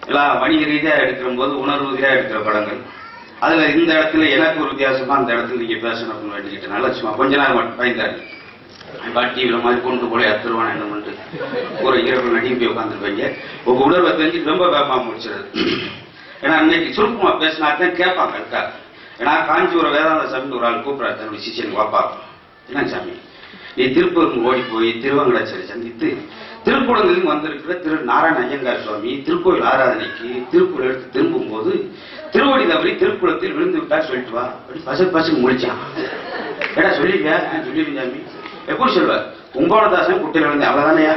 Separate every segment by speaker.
Speaker 1: எல்லாம் வணிக ரீதியா எடுக்கிற போது உணர்வு ரீதியா எடுக்கிற படங்கள் அதுல இந்த இடத்துல எனக்கு ஒரு வித்தியாசமா அந்த இடத்துல நீங்க பேசணும் அப்படின்னு வேண்டிக்கிட்டு நல்லா சும்மா கொஞ்ச நேரம் மட்டும் பயந்தாரு டிவியில மாதிரி கொண்டு போல அத்துருவான் என்ன பண்ணிட்டு ஒரு இரவு நடிகை போய் உட்காந்துருப்பீங்க உங்க உணர்வை தெரிஞ்சு ரொம்ப வேகமா முடிச்சிருது ஏன்னா இன்னைக்கு சுருக்கமா பேசினா தான் கேட்பாங்க இருக்கா ஏன்னா காஞ்சிபுரம் வேதாந்த சாமி ஒரு ஆள் கூப்பிடாரு தன்னுடைய சிஷியன் வாப்பா என்ன சாமி நீ திருப்பூருக்கு ஓடி போய் திருவங்கடாச்சேரி சந்தித்து திருக்குளங்களில் வந்திருக்கிற திரு நாராயண ஐயங்கார் சுவாமி திருக்கோயில் ஆராதனைக்கு திருக்குறள் எடுத்து திரும்பும் போது திருவடி தவறி திருக்குளத்தில் விழுந்து விட்டா சொல்லிட்டு வா அப்படி பசு பசு முடிச்சான் ஏடா சொல்லிருக்கியா ஆ, சொல்லிருக்கேன் சாமி எப்படி சொல்லுவ கும்போணதாசன் குட்டையில் விழுந்தேன் அவ்வளவுதானயா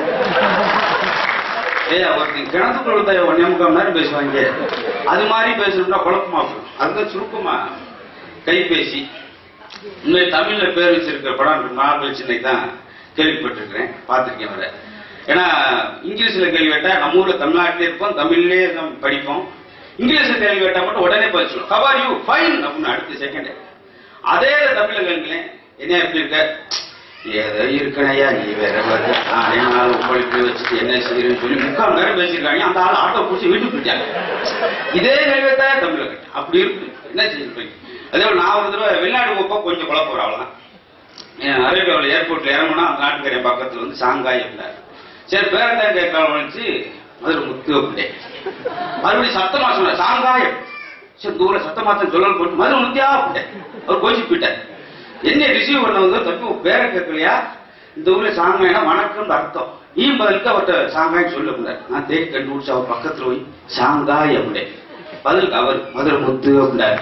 Speaker 1: ஏய் ஒருத்தன் கிணத்துக்குள்ள விழுந்த ஒன்னே முக்கால் நேரம் பேசுவாங்க அது மாதிரி பேசணும்னா குழப்பமா போகும் அதுதான் சுருக்கமா கைபேசி இன்னும் தமிழ்ல பேர் வச்சிருக்கிற படம் நான் சின்னை தான் கேள்விப்பட்டிருக்கிறேன் பார்த்திருக்கேன் வர ஏன்னா இங்கிலீஷ்ல கேள்வி கேட்டா நம்ம ஊர்ல தமிழ்நாட்டிலே இருப்போம் தமிழ்லயே தான் படிப்போம் இங்கிலீஷ்ல கேள்வி கேட்டா மட்டும் உடனே பதில் சொல்லுவோம் கவர் யூ ஃபைன் அப்படின்னு அடுத்த செகண்ட் அதே தமிழ்ல கேளுங்களேன் என்ன எப்படி இருக்க ஏதோ இருக்கணையா நீ வேற பாரு. நானே நாள் உங்களுக்கு வச்சுட்டு என்ன செய்யறேன்னு சொல்லி முக்கால் நேரம் பேசியிருக்காங்க அந்த ஆள் ஆட்டோ பிடிச்சி வீட்டுக்கு போயிட்டாங்க இதே நிலையத்தான் தமிழ்ல கேட்டேன் அப்படி இருக்கு என்ன செய்யறீங்க அதே போல நான் ஒரு தடவை வெளிநாடு போப்போ கொஞ்சம் குழப்பம் வரும் அவ்வளவுதான் என் அரேபியாவில் ஏர்போர்ட்ல இறங்குனா அந்த நாட்டுக்காரன் பக்கத்துல வந்து சாங்காய் அப்படின்னாரு சரி பேரத்தான் கேட்கலாம் வந்துச்சு மதுரை முத்து அப்படின்ட்டேன் மறுபடியும் சத்தமா சொன்னார் சாங்காய் சரி தூர சத்தமா தான் சொல்லல் போட்டு மதுரை முத்தியா அப்படின்ட்டேன் அவர் கோச்சு போயிட்டார் என்ன ரிசீவ் பண்ணவங்க தப்பி உன் பேரை கேட்கலையா இந்த ஊர்ல சாங்காய்னா வணக்கம் அர்த்தம் நீ பதிலுக்கு அவர்கிட்ட சாங்காய் சொல்ல முடியாது நான் தேடி கண்டுபிடிச்சு அவர் பக்கத்துல போய் சாங்காய் அப்படின்ட்டேன் பதிலுக்கு அவர் மதுரை முத்து அப்படின்னாரு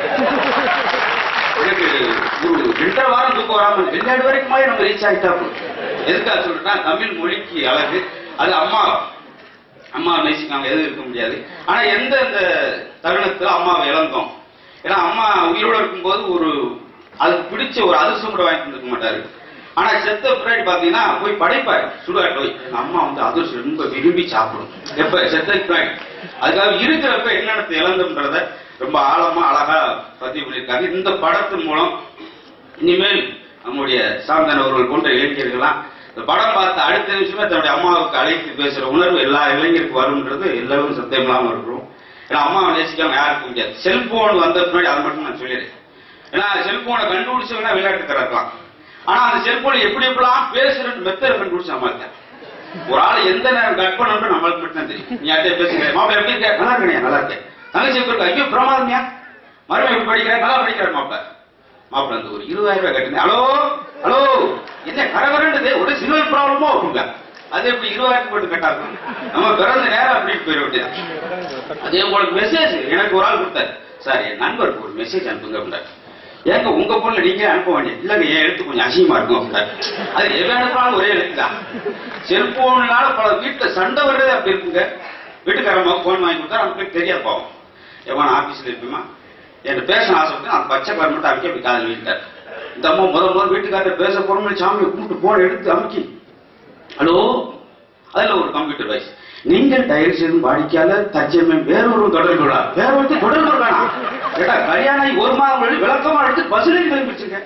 Speaker 1: எனக்கு ஒரு ரெண்டரை வாரம் தூக்கம் வராம வெளிநாடு வரைக்கும் மாதிரி நம்ம ரீச் ஆகிட்டா போதும். எதுக்காக சொல்றேன்னா தமிழ் மொழிக்கு அழகு அது அம்மா அம்மா நேசிக்காம எதுவும் இருக்க முடியாது ஆனா எந்த இந்த தருணத்துல அம்மாவை இழந்தோம் ஏன்னா அம்மா உயிரோட இருக்கும்போது ஒரு அதுக்கு பிடிச்ச ஒரு அதிர்ஷ்டம் கூட வாங்கி தந்திருக்க மாட்டாரு ஆனா செத்த பின்னாடி பாத்தீங்கன்னா போய் படைப்பாரு சுடுகாட்டு போய் எங்க அம்மா வந்து அதிர்ஷ்டம் ரொம்ப விரும்பி சாப்பிடும் எப்ப செத்த பின்னாடி அதுக்காக இருக்கிறப்ப என்னென்ன இழந்தோம்ன்றத ரொம்ப ஆழமா அழகா பதிவு பண்ணியிருக்காங்க இந்த படத்தின் மூலம் இனிமேல் நம்முடைய சாந்தன் அவர்கள் போன்ற இளைஞர்கள்லாம் இந்த படம் பார்த்த அடுத்த நிமிஷமே தன்னுடைய அம்மாவுக்கு அழைத்து பேசுற உணர்வு எல்லா இளைஞருக்கு வரும்ன்றது எல்லாரும் சத்தியம் இல்லாம இருக்கிறோம் ஏன்னா அம்மாவை நேசிக்காம யாருக்கும் முடியாது செல்போன் வந்த பின்னாடி அதை மட்டும் நான் சொல்லிடுறேன் ஏன்னா செல்போனை கண்டுபிடிச்சவனா விளையாட்டுக்கு இருக்கலாம் ஆனா அந்த செல்போனை எப்படி எப்படிலாம் பேசுறேன்னு மெத்தரை கண்டுபிடிச்சு சமாளித்தேன் ஒரு ஆள் எந்த நேரம் கட் பண்ணணும் நம்மளுக்கு மட்டும் தான் தெரியும் நீ யார்கிட்ட பேசுங்க மாப்பிள்ள எப்படி இருக்க நல்லா இருக்கேன் நல்லா இருக்கேன் தங்கச்சி எப்படி இருக்க ஐயோ பிரமாதம்யா மறுபடியும் எப்படி படிக்கிறேன் நல்லா படிக்கிறேன் மாப்பிள்ள மாப்பிள்ள அந்த ஒரு இருபதாயிரம் ரூபாய் கட்டுங்க ஹலோ ஹலோ என்ன கரகரண்டது ஒரு சில்வர் ப்ராப்ளமோ அப்படிங்க அது எப்படி இருபதாயிரம் போட்டு கட்டாங்க நம்ம பிறந்த நேரம் அப்படின்னு போயிட வேண்டியது அதே உங்களுக்கு மெசேஜ் எனக்கு ஒரு ஆள் கொடுத்தாரு சார் என் நண்பருக்கு ஒரு மெசேஜ் அனுப்புங்க அப்படின்னாரு ஏங்க உங்க பொண்ணு நீங்க அனுப்ப வேண்டியது இல்லங்க என் எழுத்து கொஞ்சம் அசிங்கமா இருக்கும் அப்படின்னாரு அது எது அனுப்பினாலும் ஒரே எழுத்து தான் செல்போன்னால பல வீட்டுல சண்டை வர்றதே அப்படி இருக்குங்க வீட்டுக்காரம்மா போன் வாங்கி கொடுத்தா நமக்கு தெரியாது போவோம் எவன் ஆபீஸ்ல இருப்பீமா என்கிட்ட பேச ஆசைப்பட்டு அந்த பச்சை கலர் மட்டும் அமைக்க அப்படி காதல் வீட்டார் இந்த அம்மா முதல் முதல் வீட்டுக்காரர் பேச போறோம்னு சாமியை கூப்பிட்டு போன் எடுத்து அமுக்கி ஹலோ அதுல ஒரு கம்ப்யூட்டர் வாய்ஸ் நீங்கள் தயவு செய்து வாடிக்கையாளர் தற்சமயம் வேறொரு தொடர்பு கொள்ளலாம் வேற ஒருத்தர் தொடர்பு கொள்ளலாம் ஏடா கல்யாணம் ஆகி ஒரு மாதம் கழிச்சு விளக்கமா எடுத்து பஸ்ல கிளம்பிச்சிருங்க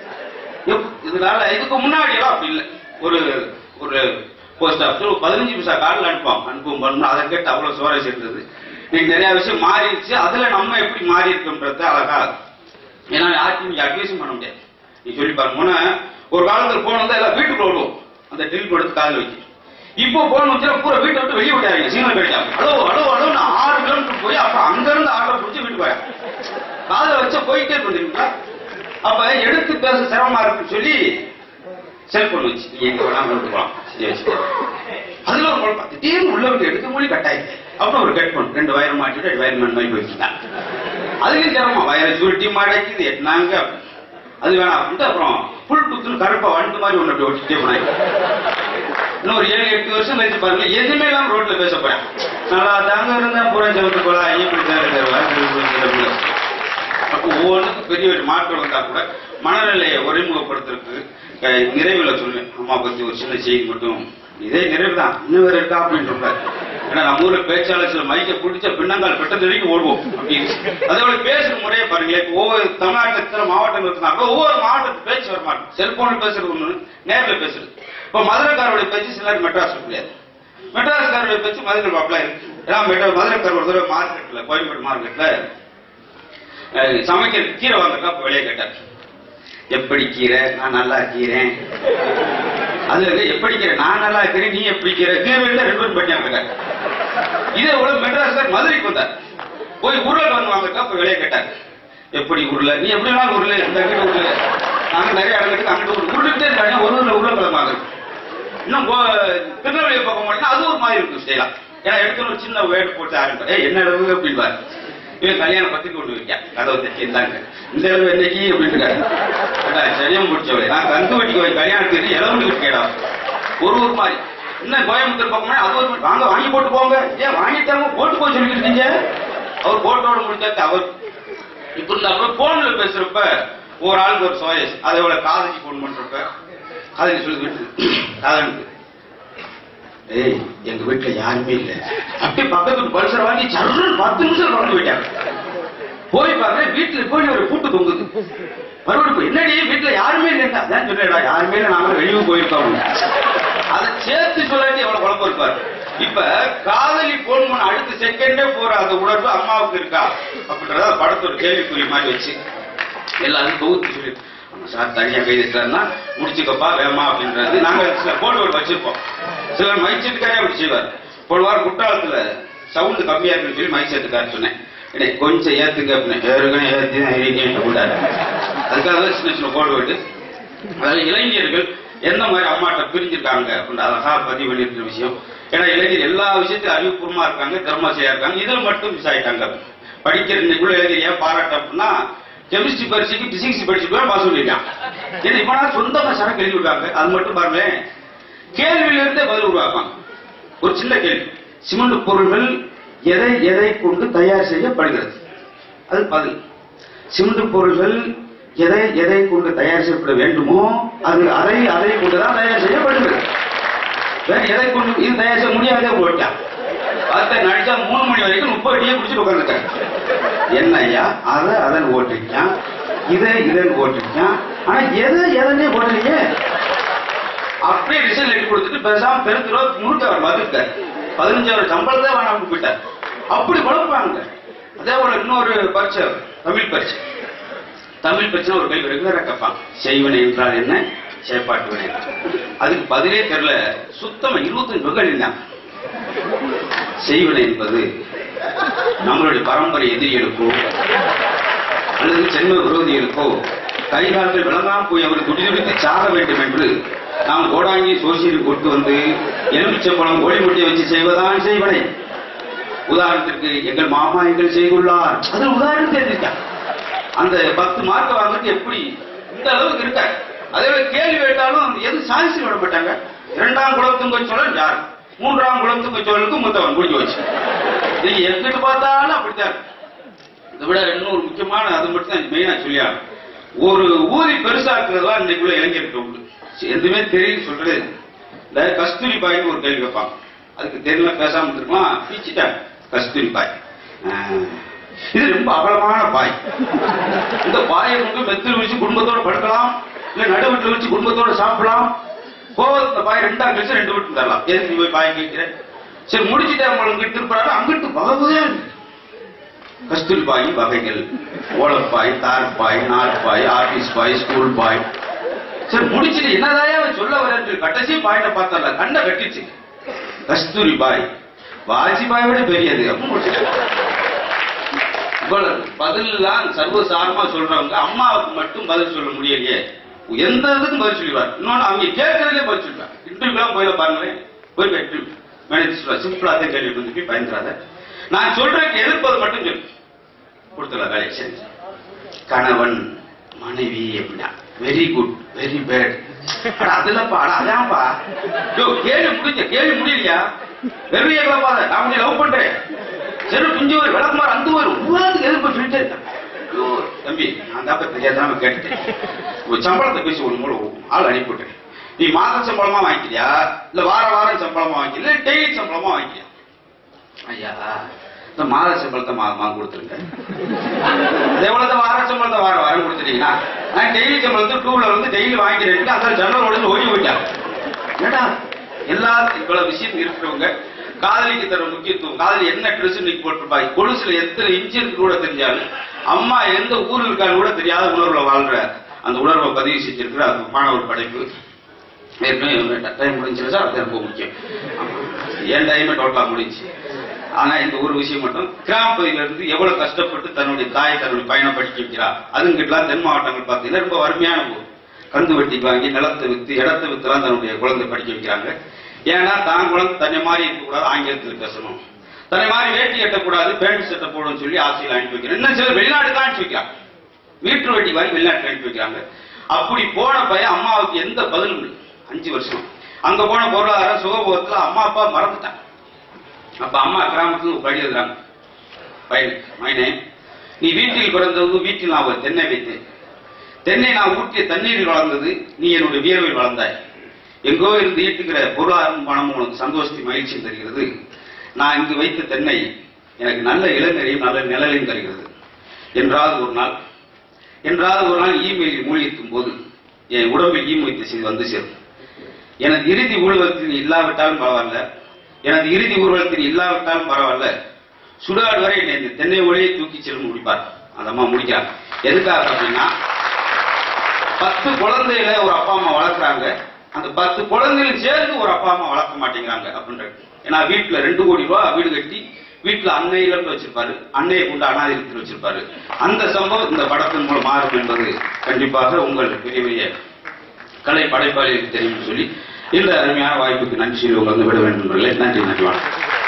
Speaker 1: இதனால இதுக்கு முன்னாடி எல்லாம் அப்படி இல்லை ஒரு ஒரு போஸ்ட் ஆஃபீஸ் ஒரு பதினஞ்சு பைசா கார்டில் அனுப்போம் அனுப்பும் பண்ணணும் அதை கேட்டு அவ்வளவு சுவாரஸ்யம் இருந்தது இன்னைக்கு நிறைய விஷயம் மாறிடுச்சு அதுல நம்ம எப்படி மாறி இருக்கோம்ன்றது அழகா ஏன்னா யாருக்கும் நீங்க அட்வைஸும் பண்ண முடியாது நீ சொல்லி பாருங்க முன்ன ஒரு காலத்துல போன் வந்து எல்லாம் வீட்டுக்குள்ள விடுவோம் அந்த ட்ரில் எடுத்து காதில் வச்சு இப்போ போன் வச்சா பூரா வீட்டை விட்டு வெளியே விட்டாங்க சிக்னல் கிடைக்காம ஹலோ ஹலோ ஹலோ நான் ஆறு கிலோமீட்டர் போய் அப்புறம் அங்க இருந்து ஆட்டோ பிடிச்சி வீட்டுக்கு போயேன் காதில் வச்ச போயிட்டே இருந்தீங்களா அப்ப எடுத்து பேச சிரமமா இருக்குன்னு சொல்லி செல்போன் வச்சு நீ எங்க வேணா கொண்டு போலாம் சரி வச்சு அதுல ஒரு குழப்பம் திடீர்னு உள்ள விட்டு எடுக்க மொழி கட்டாயிடுச்சு அப்புறம் ஒரு கட் பண்ணு ரெண்டு வயர் மாட்டிட்டு வயர்மேன் மாதிரி வச்சுட்டான் அதுலயும் சிரமம் வயரை சுருட்டி மாடைக்குது எட்டினாங்க அது வேணாம் அப்படின்ட்டு அப்புறம் புல் புத்துன்னு கருப்பா வண்டு மாதிரி ஒண்ணு அப்படி ஒட்டிட்டே போனாங்க இன்னும் ஒரு ஏழு எட்டு வருஷம் கழிச்சு பாருங்க எதுவுமே இல்லாம ரோட்ல பேச போறேன் நல்லா தாங்க இருந்தேன் புறம் செவத்து போல ஐயப்படி சார் அப்போ ஒவ்வொன்றுக்கும் பெரிய ஒரு மாற்றம் வந்தா கூட மனநிலையை ஒருமுகப்படுத்துறதுக்கு அஹ், நிறைவுல சொல்லுவேன் அம்மா பத்தி ஒரு சின்ன செய்தி மட்டும் இதே நிறைவு தான் இன்னும் வேற இருக்கா அப்படின்னு சொல்றாரு ஏன்னா நம்ம ஊர்ல பேச்சாளர் சில மைக்க பிடிச்ச பின்னங்கால் பெட்டது வரைக்கும் ஓடுவோம் அப்படின்னு அதோட பேசுற முறையை பாருங்களேன் இப்ப ஒவ்வொரு தமிழ்நாட்டுல எத்தனை மாவட்டம் இருக்குனாக்க ஒவ்வொரு மாவட்டத்து பேச்சு வர மாட்டோம் செல்போன்ல பேசுறது ஒண்ணு நேர்ல பேசுறது இப்ப மதுரைக்காரோட பேச்சு சிலர் மெட்ராஸ் முடியாது மெட்ராஸ்காரோட பேச்சு மதுரை பாப்பலா இருக்கு ஏன்னா மெட்ரோ மதுரை ஒரு தடவை மார்க்கெட்ல கோயம்பேடு மார்க்கெட்ல அஹ், சமைக்கிற கீரை வாங்குறதுக்கு அப்ப வெளியே கேட்டார் எப்படி கீரை நான் நல்லா கீரேன் அது வந்து எப்படி கீரை நான் நல்லா இருக்கிறேன் நீ எப்படி கீரை கீரை ரெண்டு பேரும் பண்ணியாங்க இதே போல மெட்ராஸ் மதுரைக்கு வந்தார் போய் உருளை வந்து வாங்குறதுக்கு அப்ப வெளியே கேட்டார் எப்படி உருளை நீ எப்படி வேணாலும் உருளை இந்த கிட்ட உருளை நாங்க நிறைய இடங்களுக்கு அங்கிட்டு உருளை உருளுக்கிட்டே இருக்காங்க ஒரு ஊர்ல உருளைக்கிழமாங்க இன்னும் போ- திருநெல்வேலி பக்கம் போனா அது ஒரு மாதிரி இருக்கும் ஸ்டைலா ஏன்னா எடுத்து ஒரு சின்ன வேடு போட்டு ஆரம்பிப்பார் ஏய் என்ன அளவு அப்படின்பாரு இவன் கல்யாணம் பத்தி கொண்டு வைக்கான் கதவை தட்டி இருந்தாங்க இந்த அளவு என்னைக்கு அப்படின்னு சரியா முடிச்சவளே நான் கந்து வெட்டிக்கு போய் கல்யாணத்துக்கு இளவு கேடா ஒரு ஒரு மாதிரி இன்னும் கோயம்புத்தூர் பக்கமே அது ஒரு மாதிரி. வாங்க வாங்கி போட்டு போங்க ஏன் வாங்கிட்டாங்க போட்டு போய் சொல்லிட்டு இருக்கீங்க அவர் போட்டோட முடிஞ்சாச்சு அவர் இப்ப இந்த அப்புறம் போன்ல பேசுறப்ப ஒரு ஆளுக்கு ஒரு சோயஸ் அதே போல காதலிக்கு போன் பண்றப்ப காதலி சொல்லி வீட்டு காதலுக்கு ஏய் எங்க வீட்டுல யாருமே இல்ல அப்படியே பக்கத்து வீட்டு பல்சர் வாங்கி சர்ன்னு பத்து நிமிஷம் கலந்து போயிட்டாங்க போய் பாக்குறேன் வீட்டுல போய் ஒரு கூட்டு தொங்குது மறுபடியும் போய், என்னடி வீட்டுல யாருமே இல்லைடா அதான் சொல்லேடா யாருமே இல்லை நாங்க வெளியே போயிருக்கோம் அதை சேர்த்து சொல்லாட்டி எவ்வளவு குழப்பம் இருப்பாரு இப்ப காதலி போன் பண்ண அடுத்த செகண்டே போற அந்த உணர்வு அம்மாவுக்கு இருக்கா அப்படின்றத படத்தோட கேள்விக்குறி மாதிரி வச்சு எல்லாரும் தொகுத்து சொல்லி ஆமா சார் தனியா கைதிட்டாருன்னா முடிச்சுக்கப்பா வேமா அப்படின்றது நாங்க சில போட்டோவில் வச்சிருப்போம் சிலர் மைக் செட்டுக்காரே அப்படி செய்வார் போன வாரம் குற்றாலத்துல சவுண்ட் கம்மியா இருக்குன்னு சொல்லி மைக் செட்டுக்காரர் சொன்னேன் இல்லை கொஞ்சம் ஏத்துங்க அப்படின்னு ஏறுங்க ஏத்தி தான் இருக்கேன் அப்படின்ட்டாரு அதுக்காக தான் சின்ன சின்ன போட்டு விட்டு அதாவது இளைஞர்கள் எந்த மாதிரி அம்மாட்ட பிரிஞ்சிருக்காங்க அப்படின்னு அழகா பதிவு பண்ணிருக்கிற விஷயம் ஏன்னா இளைஞர் எல்லா விஷயத்தையும் அறிவுபூர்வமா இருக்காங்க தர்மசையா இருக்காங்க இதுல மட்டும் மிஸ் ஆயிட்டாங்க படிக்கிற இன்னைக்குள்ள இளைஞர் ஏன் பாராட்ட அப்படின்னா கெமிஸ்ட்ரி பரீட்சைக்கு பிசிக்ஸ் படிச்சுட்டு போய் பாஸ் பண்ணிருக்கான் ஏன்னா இப்ப நான் சொந்தமா சரக்கு எழுதி விடுறாங்க அது மட்டும் பாருங்களேன் கேள்வியில இருந்தே பதில் உருவாப்பாங்க ஒரு சின்ன கேள்வி சிமெண்ட் பொருள்கள் எதை எதை கொண்டு தயார் செய்யப்படுகிறது அது பதில் சிமெண்ட் பொருள்கள் எதை எதை கொண்டு தயார் செய்யப்பட வேண்டுமோ அது அதை அதை கொண்டுதான் தயார் செய்யப்படுகிறது வேற எதை கொண்டு இது தயார் செய்ய முடியாதே போட்டான் பார்த்த நடிச்சா மூணு மணி வரைக்கும் முப்பது டீயை குடிச்சிட்டு உட்காந்துருக்காங்க என்ன ஐயா அதை அதன் ஓட்டிருக்கான் இதை இதன் ஓட்டிருக்கான் ஆனா எதை எதனே ஓட்டலையே அப்படியே ரிசல்ட் எடுத்து கொடுத்துட்டு பேசாம பெருத்துறோ முழுக்க அவர் வந்துட்டார் பதினஞ்சாயிரம் சம்பளத்தை வேணாம் போயிட்டார் அப்படி குழப்பாங்க அதே போல இன்னொரு பரீட்சை தமிழ் பரீட்சை தமிழ் பிரச்சனை ஒரு கேள்வி ரெகுலரா கேட்பான் செய்வனை என்றால் என்ன செயற்பாட்டு வினை அதுக்கு பதிலே தெரியல சுத்தமா இருபத்தஞ்சு பக்கம் இருந்தான் செய்வனை என்பது நம்மளுடைய பரம்பரை எதிரிகளுக்கோ அல்லது ஜென்ம விரோதிகளுக்கோ கை கால்கள் விளங்காம போய் அவர் துடிதுடித்து சாக வேண்டும் என்று நாம் கோடாங்கி சோசியல் கொண்டு வந்து எலுமிச்சம்பழம் ஓடி முட்டியை வச்சு செய்வதான் செய்வனை உதாரணத்திற்கு எங்கள் மாமா எங்கள் செய்துள்ளார் அது உதாரணம் தெரிஞ்சிருக்கான் அந்த பத்து மார்க் வாங்கிட்டு எப்படி இந்த அளவுக்கு இருக்காரு அதே போல கேள்வி கேட்டாலும் அந்த எது சாதிச்சு விட மாட்டாங்க இரண்டாம் குலத்துங்க சோழன் யார் மூன்றாம் குலத்துங்க சோழனுக்கு மூத்தவன் முடிஞ்சு வச்சு நீங்க எங்கிட்டு பார்த்தாலும் அப்படித்தான் இருக்கு. இதை விட இன்னொரு முக்கியமான அது மட்டும் தான் மெயினா சொல்லியாங்க ஒரு ஊதி பெருசாக்குறதா இன்னைக்குள்ள இளைஞருக்கு உண்டு சரி, எதுவுமே தெரியும் சொல்றது இந்த கஸ்தூரி பாய்னு ஒரு கேள்வி வைப்பாங்க அதுக்கு தெரியல பேசாம இருக்கலாம் பிச்சுட்டாங்க கஸ்தூரி பாய் ஆஹ், இது ரொம்ப அகலமான பாய் இந்த பாயை கொண்டு மெத்தில் வச்சு குடும்பத்தோட படுக்கலாம் இல்ல நடுவீட்டுல வச்சு குடும்பத்தோட சாப்பிடலாம் கோவம் இந்த பாய் ரெண்டாம் கழிச்சு ரெண்டு வீட்டு தரலாம் எதுக்கு நீ போய் பாய் கேட்கிறேன் சரி முடிச்சுட்டு அவங்களுக்கு திருப்பறாரு அங்கிட்டு வகவே கஸ்தூரி பாய் வகைகள் ஓலப்பாய் தார்பாய் நாற்பாய் ஆபீஸ் பாய் ஸ்கூல் பாய் சரி முடிச்சுட்டு என்னதாயா அவன் சொல்ல வரேன் கடைசி பாயிட்ட பார்த்தல கண்ணை கட்டிச்சு கஸ்தூரி பாய் வாஜ்பாய் விட பெரியது அப்படின்னு முடிச்சுட்டு இவ்வளவு பதிலாம் சர்வசாரமா சொல்றவங்க அம்மாவுக்கு மட்டும் பதில் சொல்ல முடியலையே எந்த இதுக்கும் பதில் சொல்லிடுவார் இன்னொன்னு அவங்க கேட்கறதுலே பதில் சொல்லுவாங்க இன்டர்வியூலாம் போயில பாருங்களேன் போய் இன்டர்வியூ மேனேஜர் சொல்லுவா சிம்பிளா தான் கேள்வி வந்து போய் பயந்துடாத நான் சொல்றதுக்கு எதிர்ப்பது மட்டும் சொல்லு கொடுத்துடல வேலையை செஞ்சு கணவன் மனைவி அப்படின்னா வெரி குட் வெரி பேட் அதுலப்பா அட அதான்ப்பா யோ கேள்வி முடிஞ்ச கேள்வி முடியலையா வெறும் ஏகலப்பாத நான் உன்னை லவ் பண்றேன் சரி குஞ்சு ஒரு விளக்குமாறு அந்த ஒரு உருவாதுக்கு எதிர்ப்பு சொல்லிட்டே இருக்கேன் ஐயோ, தம்பி நான் தான் தெரியாதாம கேட்டுட்டேன் ஒரு சம்பளத்தை பேசி ஒரு மூலம் ஆள் அனுப்பிவிட்டேன் நீ மாத சம்பளமா வாங்கிக்கிறியா இல்ல வார வாரம் சம்பளமா வாங்கிக்கல இல்ல டெய்லி சம்பளமா வாங்கிக்கிறியா ஐயா இந்த மாத சம்பளத்தை மாதமா கொடுத்துருங்க அதே போல இந்த வார சம்பளத்தை வார வாரம் கொடுத்துட்டீங்கன்னா நான் டெய்லி சம்பளத்தை டூல வந்து டெய்லி வாங்கிக்கிறேன் அந்த ஜன்னல் உடனே ஓடி போயிட்டான் ஏடா எல்லா இவ்வளவு விஷயம் இருக்கிறவங்க காதலிக்கு தர முக்கியத்துவம் காதலி என்ன ட்ரெஸ் இன்னைக்கு போட்டிருப்பாங்க கொலுசுல எத்தனை இன்ச்சு இருக்கு கூட தெரிஞ்சாலும் அம்மா எந்த ஊர்ல இருக்கான்னு கூட தெரியாத உணர்வுல வாழ்ற அந்த உணர்வை பதிவு செஞ்சிருக்கிற அற்புதமான ஒரு படைப்பு ஏற்கனவே டைம் முடிஞ்சிருச்சா அது ரொம்ப முக்கியம் ஆமா. என் டைமே டோட்டலா முடிஞ்சு ஆனா இந்த ஒரு விஷயம் மட்டும் கிராம பகுதியில இருந்து எவ்வளவு கஷ்டப்பட்டு தன்னுடைய தாய் தன்னுடைய பையனை படிக்க வைக்கிறா அதுங்கிட்டலாம் தென் மாவட்டங்கள் பார்த்தீங்கன்னா ரொம்ப வறுமையான ஊர் கந்து வெட்டி வாங்கி நிலத்தை வித்து இடத்தை வித்துலாம் தன்னுடைய குழந்தை படிக்க வைக்கிறாங்க ஏன்னா தான் குழந்தை தன்னை மாதிரி இருக்கக்கூடாது ஆங்கிலத்தில் பேசணும் தன்னை மாதிரி வேட்டி கட்டக்கூடாது பேண்ட் சட்டை போடணும்னு சொல்லி ஆசையில் அனுப்பி வைக்கிறேன் இன்னும் சில வெளிநாட்டுக்கு அனுப்பி வைக்கிறாங்க வீட்டு வெட்டி வாங்கி வெளிநாட்டுக்கு அனுப்பி வைக்கிறாங்க அப்படி போன பையன் அம்மாவுக்கு எந்த பதிலும் இல்லை அஞ்சு வருஷம் அங்க போன பொருளாதார சுகபோகத்துல அம்மா அப்பா மறந்துட்டாங்க அப்ப அம்மா கிராமத்துல ஒரு படி எழுதுறாங்க பையனுக்கு மைனே நீ வீட்டில் பிறந்தது வீட்டில் நான் ஒரு தென்னை வைத்தேன் தென்னை நான் ஊற்றிய தண்ணீரில் வளர்ந்தது நீ என்னுடைய வியர்வில் வளர்ந்தாய் எங்கோ இருந்து ஈட்டுகிற பொருளாதாரம் பணமும் உனக்கு சந்தோஷத்தை மகிழ்ச்சியும் தருகிறது நான் இங்கு வைத்த தென்னை எனக்கு நல்ல இளநரையும் நல்ல நிழலையும் தருகிறது என்றாவது ஒரு நாள் என்றாவது ஒரு நாள் இமெயிலில் மூழ்கித்தும் போது என் உடம்பில் ஈ மொய்த்து வந்து சேரும் எனது இறுதி ஊர்வலத்தில் இல்லாவிட்டாலும் பரவாயில்ல எனது இறுதி ஊர்வலத்தில் இல்லாவிட்டாலும் பரவாயில்ல சுடாடு வரை என்னை இந்த தென்னை ஒளியை தூக்கி செல்லும் முடிப்பார் அந்த அம்மா முடிக்கிறாங்க எதுக்காக அப்படின்னா பத்து குழந்தைகளை ஒரு அப்பா அம்மா வளர்க்குறாங்க அந்த பத்து குழந்தைகளும் சேர்ந்து ஒரு அப்பா அம்மா வளர்க்க மாட்டேங்கிறாங்க அப்படின்றது ஏன்னா வீட்டுல ரெண்டு கோடி ரூபாய் வீடு கட்டி வீட்டுல அன்னை இல்லம்னு வச்சிருப்பாரு அன்னையை கொண்டு அனாதிரத்தில் வச்சிருப்பாரு அந்த சம்பவம் இந்த படத்தின் மூலம் மாறும் என்பது கண்டிப்பாக உங்கள் பெரிய பெரிய கலை படைப்பாளிகளுக்கு தெரியும் சொல்லி இந்த அருமையான வாய்ப்புக்கு நன்றி சொல்லி உங்களை வந்து விட வேண்டும் என்பதில்லை நன்றி நன்றி வணக்கம்